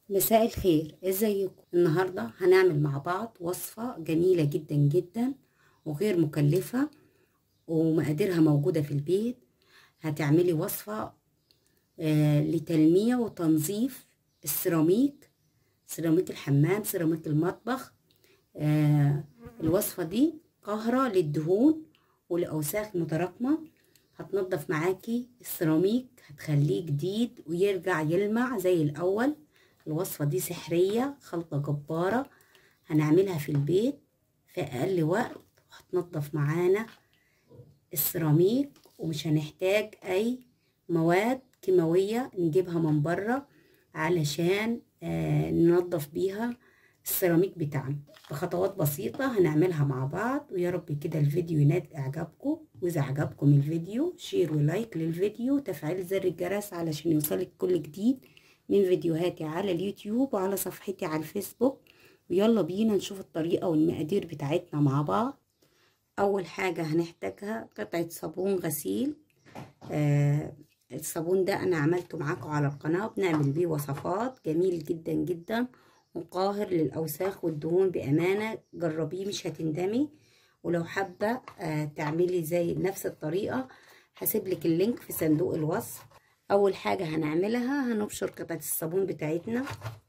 مساء الخير ازيكم النهارده هنعمل مع بعض وصفه جميله جدا جدا وغير مكلفه ومقاديرها موجوده في البيت هتعملي وصفه آه لتلميع وتنظيف السيراميك سيراميك الحمام سيراميك المطبخ آه الوصفه دي قاهره للدهون والاوساخ متراكمه هتنضف معاكي السيراميك هتخليه جديد ويرجع يلمع زي الاول الوصفة دي سحرية خلطة جبارة هنعملها في البيت في أقل وقت وهتنضف معانا السيراميك ومش هنحتاج أي مواد كيماوية نجيبها من بره علشان آه ننضف بيها السيراميك بتاعنا بخطوات بسيطة هنعملها مع بعض ويا رب كده الفيديو ينال إعجابكم وإذا عجبكم الفيديو شير ولايك للفيديو وتفعيل زر الجرس علشان يوصلك كل جديد من فيديوهاتي على اليوتيوب وعلى صفحتي على الفيسبوك ويلا بينا نشوف الطريقة والمقادير بتاعتنا مع بعض أول حاجة هنحتاجها قطعة صابون غسيل آه الصابون ده أنا عملته معاكم على القناة بنعمل بيه وصفات جميل جدا جدا وقاهر للأوساخ والدهون بأمانة جربيه مش هتندمي ولو حابة آه تعملي زي نفس الطريقة هسيبلك اللينك في صندوق الوصف اول حاجه هنعملها هنبشر قطعه الصابون بتاعتنا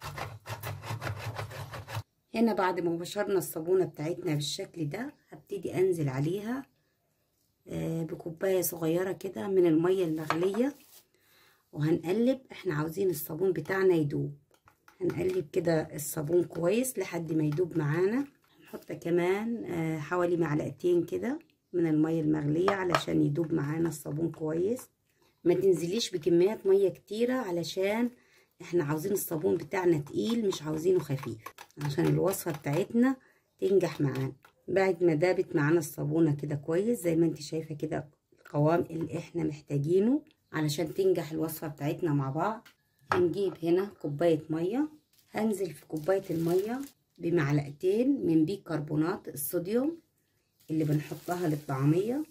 هنا بعد ما بشرنا الصابونه بتاعتنا بالشكل ده هبتدي انزل عليها بكوبايه صغيره كده من الميه المغليه وهنقلب احنا عاوزين الصابون بتاعنا يدوب هنقلب كده الصابون كويس لحد ما يدوب معانا هنحط كمان حوالي معلقتين كده من الميه المغليه علشان يدوب معانا الصابون كويس ما تنزليش بكميات ميه كتيره علشان احنا عاوزين الصابون بتاعنا تقيل مش عاوزينه خفيف عشان الوصفه بتاعتنا تنجح معانا بعد ما دابت معانا الصابونه كده كويس زي ما انت شايفه كده القوام اللي احنا محتاجينه علشان تنجح الوصفه بتاعتنا مع بعض هنجيب هنا كوبايه ميه هنزل في كوبايه الميه بمعلقتين من بيكربونات الصوديوم اللي بنحطها للطعميه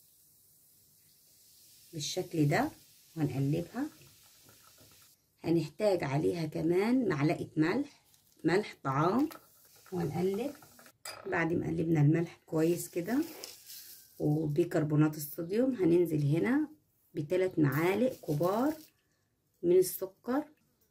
بالشكل ده وهنقلبها هنحتاج عليها كمان معلقة ملح ملح طعام وهنقلب بعد ما قلبنا الملح كويس كده وبيكربونات الصوديوم هننزل هنا بثلاث معالق كبار من السكر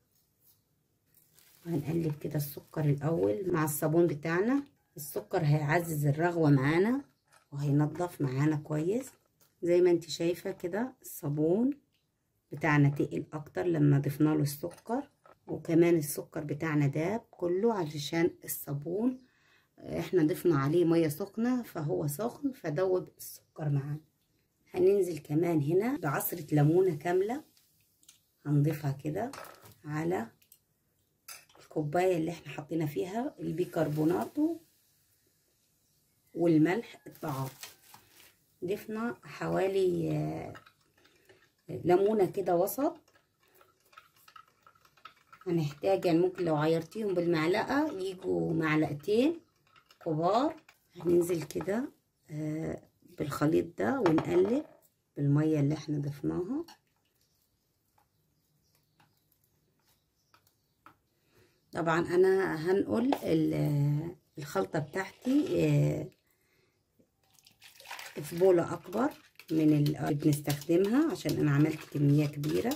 وهنقلب كده السكر الأول مع الصابون بتاعنا السكر هيعزز الرغوة معانا وهينضف معانا كويس زي ما انت شايفة كده الصابون بتاعنا تقل اكتر لما ضفنا له السكر وكمان السكر بتاعنا داب كله علشان الصابون احنا ضفنا عليه مية سخنة فهو سخن فدوب السكر معانا هننزل كمان هنا بعصرة ليمونة كاملة هنضيفها كده على الكوباية اللي احنا حطينا فيها البيكربونات والملح الطعام ضفنا حوالي ليمونه كده وسط هنحتاج يعني ممكن لو عيرتيهم بالمعلقه يجوا معلقتين كبار هننزل كده بالخليط ده ونقلب بالميه اللي احنا ضفناها طبعا انا هنقل الخلطه بتاعتي في بولة أكبر من اللي بنستخدمها عشان أنا عملت كمية كبيرة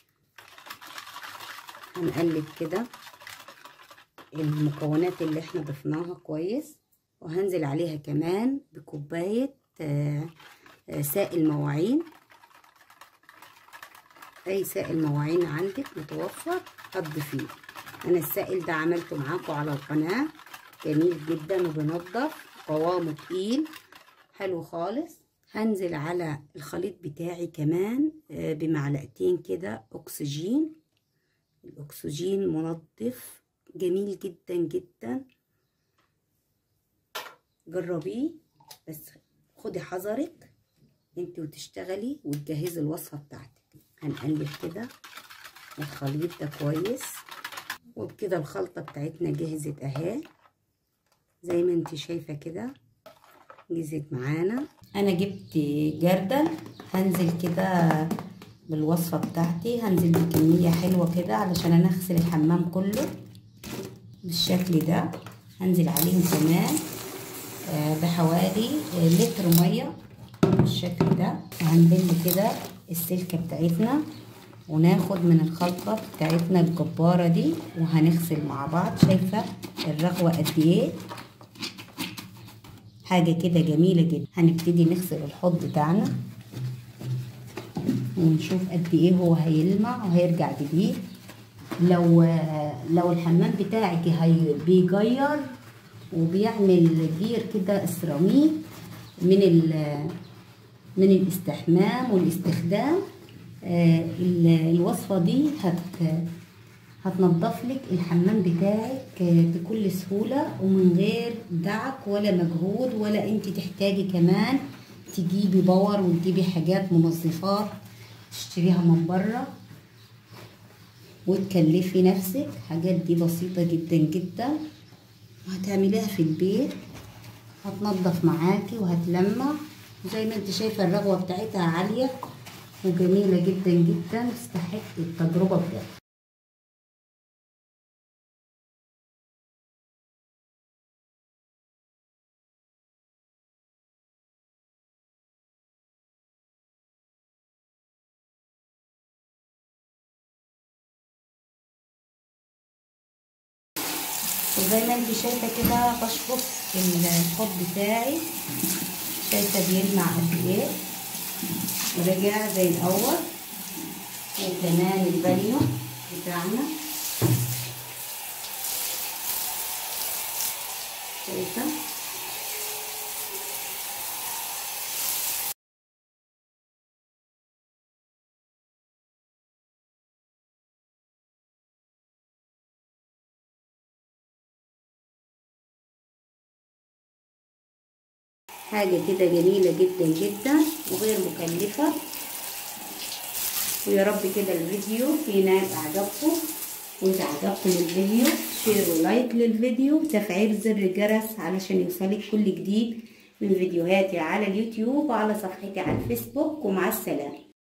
هنقلب كده المكونات اللي احنا ضفناها كويس وهنزل عليها كمان بكوباية سائل مواعين أي سائل مواعين عندك متوفر هتضيفيه أنا السائل ده عملته معاكم على القناة جميل جدا وبنضف قوامه تقيل حلو خالص هنزل على الخليط بتاعي كمان بمعلقتين كده اكسجين الاكسجين منظف جميل جدا جدا جربيه بس خدي حذرك انت وتشتغلي وتجهزي الوصفه بتاعتك هنقلب كده الخليط ده كويس وبكده الخلطه بتاعتنا جهزت اهي زي ما انت شايفه كده جزت معانا انا جبت جردل هنزل كده بالوصفة بتاعتي هنزل بكمية حلوة كده علشان انا اغسل الحمام كله بالشكل ده هنزل عليهم كمان بحوالي لتر مية بالشكل ده وهنبل كده السلكة بتاعتنا وناخد من الخلطة بتاعتنا الجبارة دي وهنغسل مع بعض شايفة الرغوة قد ايه حاجة كده جميلة جدا هنبتدي نغسل الحوض بتاعنا ونشوف قد ايه هو هيلمع وهيرجع جديد لو لو الحمام بتاعك هي بيجير وبيعمل جير كده سيراميك من من الاستحمام والاستخدام الوصفة دي هت هتنضف لك الحمام بتاعك بكل سهولة ومن غير دعك ولا مجهود ولا انت تحتاجي كمان تجيبي باور وتجيبي حاجات منظفات تشتريها من بره وتكلفي نفسك حاجات دي بسيطة جدا جدا وهتعمليها في البيت هتنضف معاكي وهتلمع زي ما انت شايفة الرغوة بتاعتها عالية وجميلة جدا جدا تستحق التجربة بجد وزي ما انت شايفة كده بشفط الحوض بتاعي شايفة بيلمع قد ايه ورجع زي الاول وكمان البانيو بتاعنا شايفة حاجة كده جميلة جدا جدا وغير مكلفة ويا رب كده الفيديو ينال اعجابكم واذا عجبكم الفيديو شير ولايك للفيديو وتفعيل زر الجرس علشان يوصلك كل جديد من فيديوهاتي على اليوتيوب وعلى صفحتي على الفيسبوك ومع السلامة